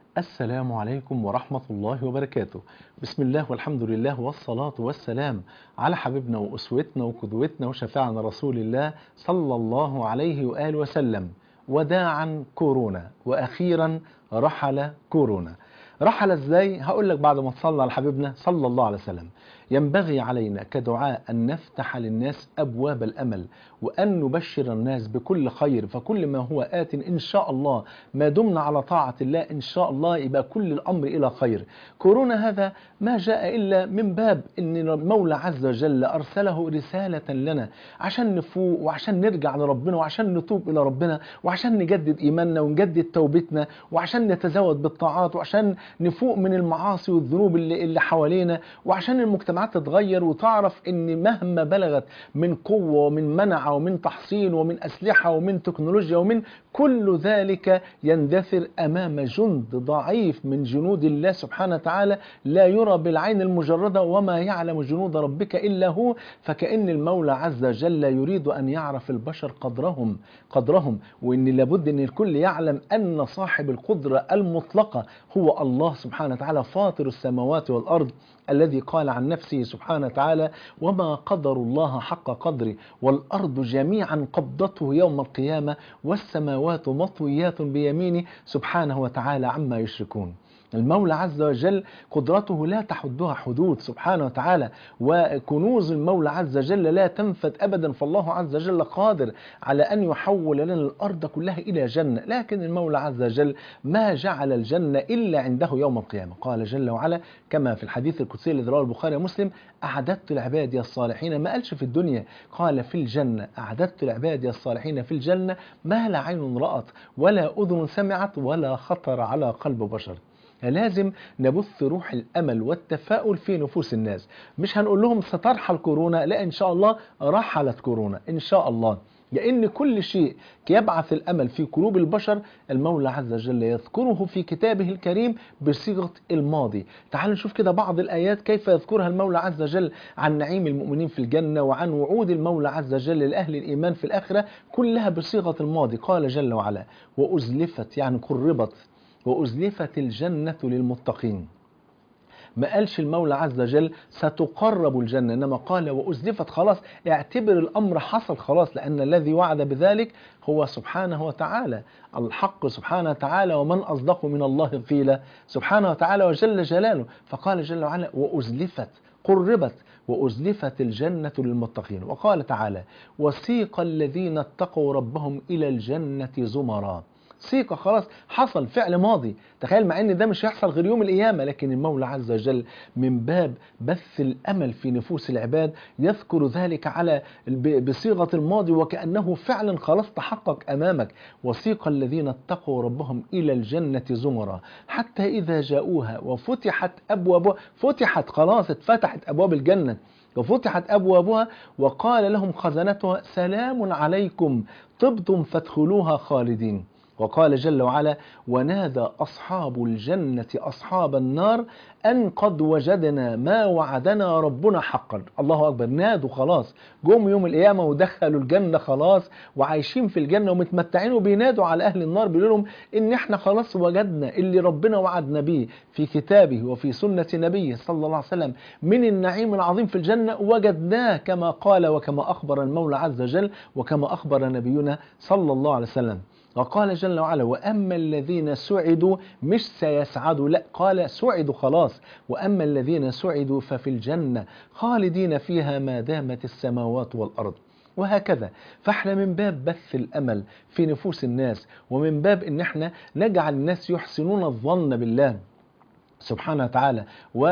السلام عليكم ورحمة الله وبركاته بسم الله والحمد لله والصلاة والسلام على حبيبنا وأسوتنا وقدوتنا وشفاعنا رسول الله صلى الله عليه وآله وسلم وداعا كورونا وأخيرا رحل كورونا رحل ازاي هقول لك بعد ما تصلى على حبيبنا صلى الله عليه وسلم ينبغي علينا كدعاء أن نفتح للناس أبواب الأمل وأن نبشر الناس بكل خير فكل ما هو آت إن شاء الله ما دمنا على طاعة الله إن شاء الله يبقى كل الأمر إلى خير كورونا هذا ما جاء إلا من باب أن المولى عز وجل أرسله رسالة لنا عشان نفوق وعشان نرجع لربنا وعشان نتوب إلى ربنا وعشان نجدد إيماننا ونجدد توبتنا وعشان نتزود بالطاعات وعشان نفوق من المعاصي والذنوب اللي, اللي حوالينا وعشان المجتمعات تتغير وتعرف ان مهما بلغت من قوة ومن منع ومن تحصين ومن أسلحة ومن تكنولوجيا ومن كل ذلك يندثر أمام جند ضعيف من جنود الله سبحانه وتعالى لا يرى بالعين المجردة وما يعلم جنود ربك إلا هو فكأن المولى عز وجل يريد أن يعرف البشر قدرهم قدرهم وإن لابد أن الكل يعلم أن صاحب القدرة المطلقة هو الله سبحانه وتعالى فاطر السماوات والأرض الذي قال عن نفسه سبحانه وتعالى وما قدر الله حق قدره والأرض جميعا قبضته يوم القيامة والسماوات مطويات بيمينه سبحانه وتعالى عما يشركون المولى عز وجل قدرته لا تحدها حدود سبحانه وتعالى وكنوز المولى عز وجل لا تنفد أبدا فالله عز وجل قادر على أن يحول لنا الأرض كلها إلى جنة لكن المولى عز وجل ما جعل الجنة إلا عنده يوم القيامة قال جل وعلا كما في الحديث القدسي الذي رواه البخاري ومسلم أعددت لعبادي الصالحين ما قالش في الدنيا قال في الجنة أعددت لعبادي الصالحين في الجنة ما لا عين رأت ولا أذن سمعت ولا خطر على قلب بشر لازم نبث روح الأمل والتفاؤل في نفوس الناس مش هنقول لهم سترحل كورونا لا إن شاء الله رحلت كورونا إن شاء الله لأن كل شيء يبعث الأمل في قلوب البشر المولى عز وجل يذكره في كتابه الكريم بصيغة الماضي تعالوا نشوف كده بعض الآيات كيف يذكرها المولى عز وجل عن نعيم المؤمنين في الجنة وعن وعود المولى عز وجل لأهل الإيمان في الآخرة كلها بصيغة الماضي قال جل وعلا وأزلفت يعني قربت وأزلفت الجنة للمتقين ما قالش المولى عز وجل ستقرب الجنة إنما قال وأزلفت خلاص اعتبر الأمر حصل خلاص لأن الذي وعد بذلك هو سبحانه وتعالى الحق سبحانه وتعالى ومن أصدق من الله قيلا سبحانه وتعالى وجل جلاله فقال جل وعلا وأزلفت قربت وأزلفت الجنة للمتقين وقال تعالى وسيق الذين اتقوا ربهم إلى الجنة زمرا سيقة خلاص حصل فعل ماضي تخيل مع ان ده مش هيحصل غير يوم القيامة لكن المولى عز وجل من باب بث الامل في نفوس العباد يذكر ذلك على بصيغة الماضي وكأنه فعلا خلاص تحقق امامك وسيق الذين اتقوا ربهم الى الجنة زمرا حتى اذا جاءوها وفتحت ابوابها فتحت خلاص اتفتحت ابواب الجنة وفتحت أبوابها وقال لهم خزنتها سلام عليكم طبتم فادخلوها خالدين وقال جل وعلا ونادى أصحاب الجنة أصحاب النار أن قد وجدنا ما وعدنا ربنا حقا الله أكبر نادوا خلاص جم يوم القيامة ودخلوا الجنة خلاص وعايشين في الجنة ومتمتعين وبينادوا على أهل النار بيقولوا لهم إن إحنا خلاص وجدنا اللي ربنا وعدنا بيه في كتابه وفي سنة نبيه صلى الله عليه وسلم من النعيم العظيم في الجنة وجدناه كما قال وكما أخبر المولى عز وجل وكما أخبر نبينا صلى الله عليه وسلم وقال جل وعلا وأما الذين سعدوا مش سيسعدوا لا قال سعدوا خلاص وأما الذين سعدوا ففي الجنة خالدين فيها ما دامت السماوات والأرض وهكذا فاحنا من باب بث الأمل في نفوس الناس ومن باب ان احنا نجعل الناس يحسنون الظن بالله سبحانه وتعالى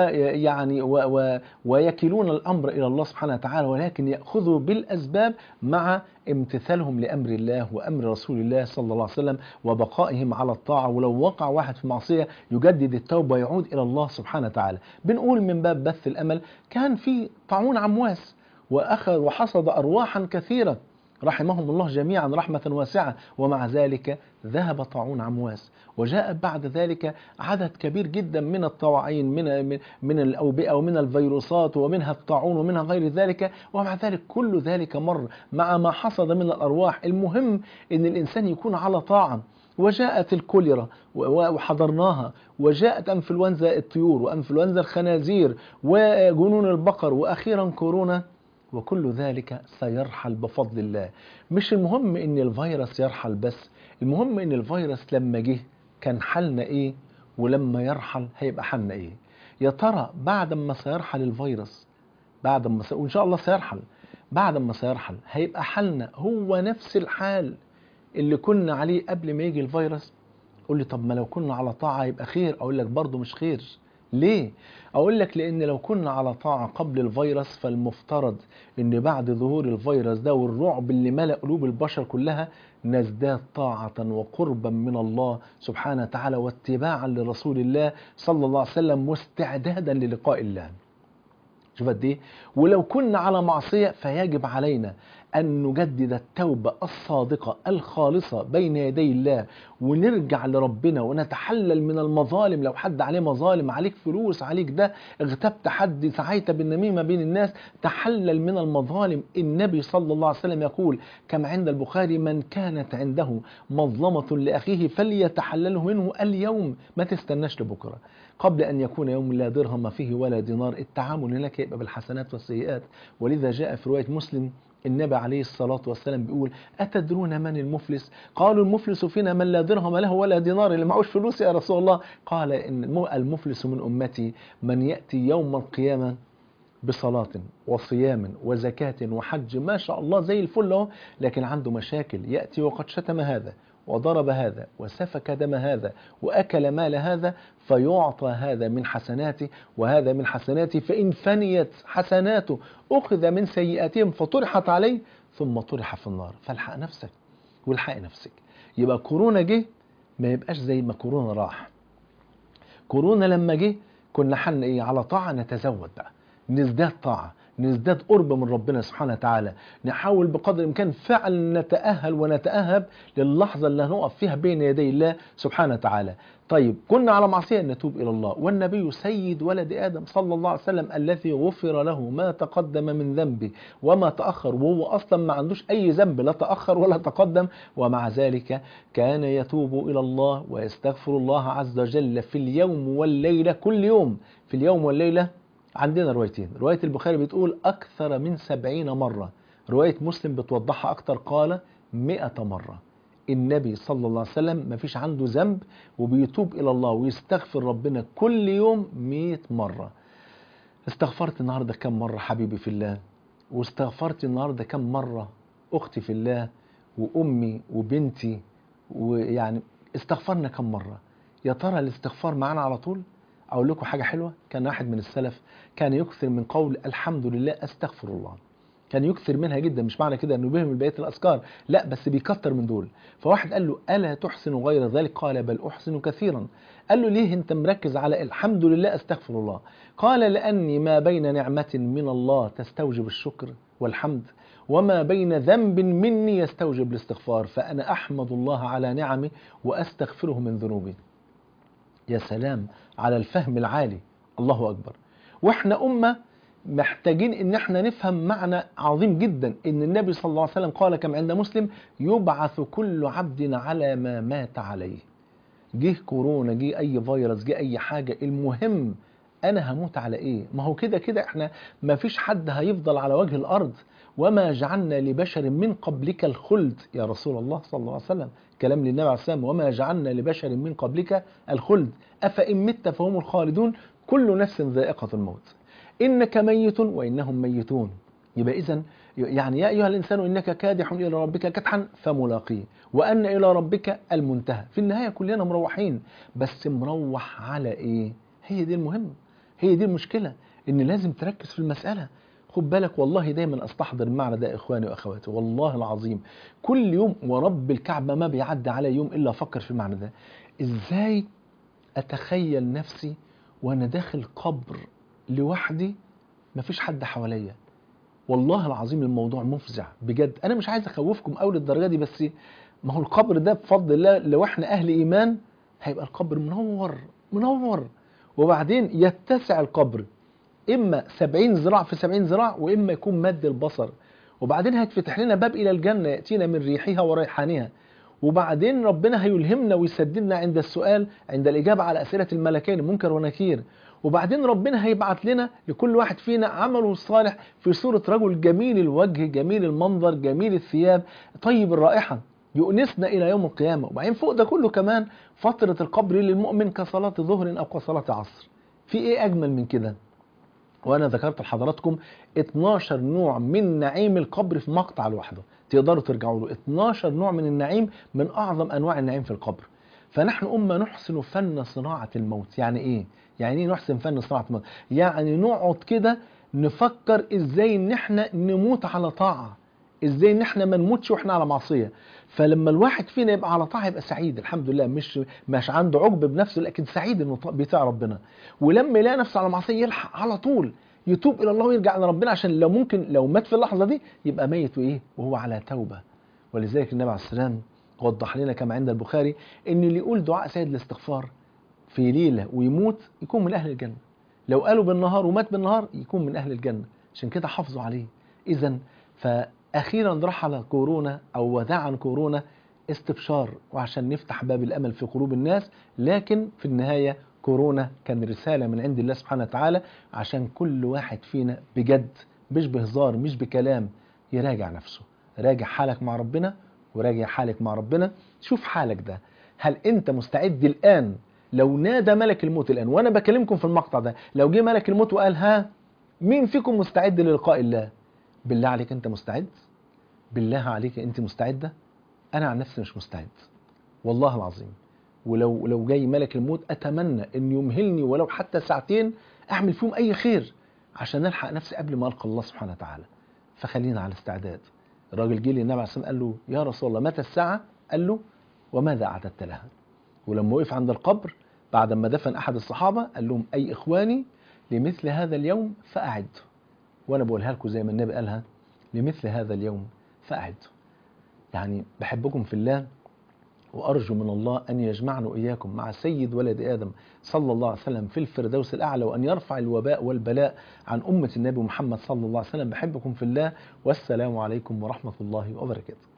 ويعني و و ويكلون الأمر إلى الله سبحانه وتعالى ولكن يأخذوا بالأسباب مع امتثالهم لأمر الله وأمر رسول الله صلى الله عليه وسلم وبقائهم على الطاعة ولو وقع واحد في معصية يجدد التوبة ويعود إلى الله سبحانه وتعالى بنقول من باب بث الأمل كان في طاعون عمواس وأخذ وحصد أرواحا كثيرة رحمهم الله جميعا رحمة واسعة ومع ذلك ذهب طاعون عمواس وجاء بعد ذلك عدد كبير جدا من الطواعين من من, من الأوبئة ومن الفيروسات ومنها الطاعون ومنها غير ذلك ومع ذلك كل ذلك مر مع ما حصد من الأرواح المهم أن الإنسان يكون على طاعة وجاءت الكوليرا وحضرناها وجاءت انفلونزا الطيور وانفلونزا الخنازير وجنون البقر واخيرا كورونا وكل ذلك سيرحل بفضل الله مش المهم ان الفيروس يرحل بس المهم ان الفيروس لما جه كان حالنا ايه ولما يرحل هيبقى حالنا ايه يا ترى بعد ما سيرحل الفيروس بعد ما س... وان شاء الله سيرحل بعد ما سيرحل هيبقى حالنا هو نفس الحال اللي كنا عليه قبل ما يجي الفيروس قول لي طب ما لو كنا على طاعة يبقى خير اقول لك برضه مش خير ليه اقول لك لان لو كنا على طاعة قبل الفيروس فالمفترض ان بعد ظهور الفيروس ده والرعب اللي ملأ قلوب البشر كلها نزداد طاعة وقربا من الله سبحانه وتعالى واتباعا لرسول الله صلى الله عليه وسلم واستعدادا للقاء الله شوف قد ايه ولو كنا على معصيه فيجب علينا ان نجدد التوبه الصادقه الخالصه بين يدي الله ونرجع لربنا ونتحلل من المظالم لو حد عليه مظالم عليك فلوس عليك ده اغتبت حد سعيت بالنميمه بين الناس تحلل من المظالم النبي صلى الله عليه وسلم يقول كما عند البخاري من كانت عنده مظلمه لاخيه فليتحلله منه اليوم ما تستناش لبكره قبل أن يكون يوم لا درهم فيه ولا دينار التعامل هناك يبقى بالحسنات والسيئات ولذا جاء في رواية مسلم النبي عليه الصلاة والسلام بيقول أتدرون من المفلس قالوا المفلس فينا من لا درهم له ولا دينار اللي معوش فلوس يا رسول الله قال إن المفلس من أمتي من يأتي يوم القيامة بصلاة وصيام وزكاة وحج ما شاء الله زي الفل اهو لكن عنده مشاكل يأتي وقد شتم هذا وضرب هذا وسفك دم هذا وأكل مال هذا فيعطى هذا من حسناته وهذا من حسناته فإن فنيت حسناته أخذ من سيئاتهم فطرحت عليه ثم طرح في النار فالحق نفسك والحق نفسك يبقى كورونا جه ما يبقاش زي ما كورونا راح كورونا لما جه كنا حن ايه على طاعة نتزود بقى نزداد طاعة نزداد قرب من ربنا سبحانه وتعالى نحاول بقدر الامكان فعلا نتاهل ونتاهب للحظه اللي هنقف فيها بين يدي الله سبحانه وتعالى طيب كنا على معصيه نتوب الى الله والنبي سيد ولد ادم صلى الله عليه وسلم الذي غفر له ما تقدم من ذنبه وما تاخر وهو اصلا ما عندوش اي ذنب لا تاخر ولا تقدم ومع ذلك كان يتوب الى الله ويستغفر الله عز وجل في اليوم والليله كل يوم في اليوم والليله عندنا روايتين رواية البخاري بتقول أكثر من سبعين مرة رواية مسلم بتوضحها أكتر قال مئة مرة النبي صلى الله عليه وسلم ما فيش عنده ذنب وبيتوب إلى الله ويستغفر ربنا كل يوم مئة مرة استغفرت النهاردة كم مرة حبيبي في الله واستغفرت النهاردة كم مرة أختي في الله وأمي وبنتي ويعني استغفرنا كم مرة يا ترى الاستغفار معانا على طول اقول لكم حاجه حلوه كان واحد من السلف كان يكثر من قول الحمد لله استغفر الله كان يكثر منها جدا مش معنى كده انه بيهم بقيه الاذكار لا بس بيكتر من دول فواحد قال له الا تحسن غير ذلك قال بل احسن كثيرا قال له ليه انت مركز على الحمد لله استغفر الله قال لاني ما بين نعمه من الله تستوجب الشكر والحمد وما بين ذنب مني يستوجب الاستغفار فانا احمد الله على نعمه واستغفره من ذنوبي يا سلام على الفهم العالي الله أكبر وإحنا أمة محتاجين ان احنا نفهم معنى عظيم جدا ان النبي صلى الله عليه وسلم قال كما عند مسلم يبعث كل عبد على ما مات عليه جه كورونا جه اي فيروس جه اي حاجة المهم انا هموت على ايه ما هو كده كده احنا ما فيش حد هيفضل على وجه الارض وما جعلنا لبشر من قبلك الخلد يا رسول الله صلى الله عليه وسلم كلام للنبي عليه السلام وما جعلنا لبشر من قبلك الخلد أفإن مت فهم الخالدون كل نفس ذائقة الموت إنك ميت وإنهم ميتون يبقى إذا يعني يا أيها الإنسان إنك كادح إلى ربك كدحا فملاقيه وأن إلى ربك المنتهى في النهاية كلنا مروحين بس مروح على إيه هي دي المهم هي دي المشكلة إن لازم تركز في المسألة خد بالك والله دايما استحضر المعنى ده اخواني واخواتي والله العظيم كل يوم ورب الكعبه ما بيعدي علي يوم الا افكر في المعنى ده ازاي اتخيل نفسي وانا داخل قبر لوحدي مفيش حد حواليا والله العظيم الموضوع مفزع بجد انا مش عايز اخوفكم قوي للدرجه دي بس ما هو القبر ده بفضل الله لو احنا اهل ايمان هيبقى القبر منور منور وبعدين يتسع القبر اما 70 ذراع في 70 ذراع واما يكون مد البصر وبعدين هيتفتح لنا باب الى الجنه ياتينا من ريحها وريحانها وبعدين ربنا هيلهمنا ويسددنا عند السؤال عند الإجابة على أسئلة الملكين منكر ونكير وبعدين ربنا هيبعت لنا لكل واحد فينا عمله الصالح في صورة رجل جميل الوجه جميل المنظر جميل الثياب طيب الرائحة يؤنسنا إلى يوم القيامة وبعدين فوق ده كله كمان فترة القبر للمؤمن كصلاة ظهر أو كصلاة عصر في إيه أجمل من كده وأنا ذكرت لحضراتكم 12 نوع من نعيم القبر في مقطع لوحده تقدروا ترجعوا له 12 نوع من النعيم من أعظم أنواع النعيم في القبر فنحن أمة نحسن فن صناعة الموت يعني إيه؟ يعني إيه نحسن فن صناعة الموت؟ يعني نقعد كده نفكر إزاي إن إحنا نموت على طاعة إزاي إن إحنا ما نموتش وإحنا على معصية فلما الواحد فينا يبقى على طاعة يبقى سعيد الحمد لله مش مش عنده عجب بنفسه لكن سعيد إنه بيطيع ربنا ولما يلاقي نفسه على معصية يلحق على طول يتوب الى الله ويرجع لربنا عشان لو ممكن لو مات في اللحظه دي يبقى ميت وايه وهو على توبه ولذلك النبي عليه السلام وضح لنا كما عند البخاري ان اللي يقول دعاء سيد الاستغفار في ليله ويموت يكون من اهل الجنه لو قالوا بالنهار ومات بالنهار يكون من اهل الجنه عشان كده حافظوا عليه اذا فاخيرا رحل كورونا او وداعا كورونا استبشار وعشان نفتح باب الامل في قلوب الناس لكن في النهايه كورونا كان رسالة من عند الله سبحانه وتعالى عشان كل واحد فينا بجد مش بهزار مش بكلام يراجع نفسه راجع حالك مع ربنا وراجع حالك مع ربنا شوف حالك ده هل انت مستعد الآن لو نادى ملك الموت الآن وانا بكلمكم في المقطع ده لو جه ملك الموت وقال ها مين فيكم مستعد للقاء الله بالله عليك انت مستعد بالله عليك انت مستعدة انا عن نفسي مش مستعد والله العظيم ولو لو جاي ملك الموت اتمنى ان يمهلني ولو حتى ساعتين اعمل فيهم اي خير عشان الحق نفسي قبل ما القى الله سبحانه وتعالى فخلينا على استعداد الراجل جه للنبي عليه الصلاه قال له يا رسول الله متى الساعه قال له وماذا اعددت لها ولما وقف عند القبر بعد ما دفن احد الصحابه قال لهم اي اخواني لمثل هذا اليوم فاعدوا وانا بقولها لكم زي ما النبي قالها لمثل هذا اليوم فاعدوا يعني بحبكم في الله وأرجو من الله أن يجمعنا وإياكم مع سيد ولد آدم صلى الله عليه وسلم في الفردوس الأعلى وأن يرفع الوباء والبلاء عن أمة النبي محمد صلى الله عليه وسلم بحبكم في الله والسلام عليكم ورحمة الله وبركاته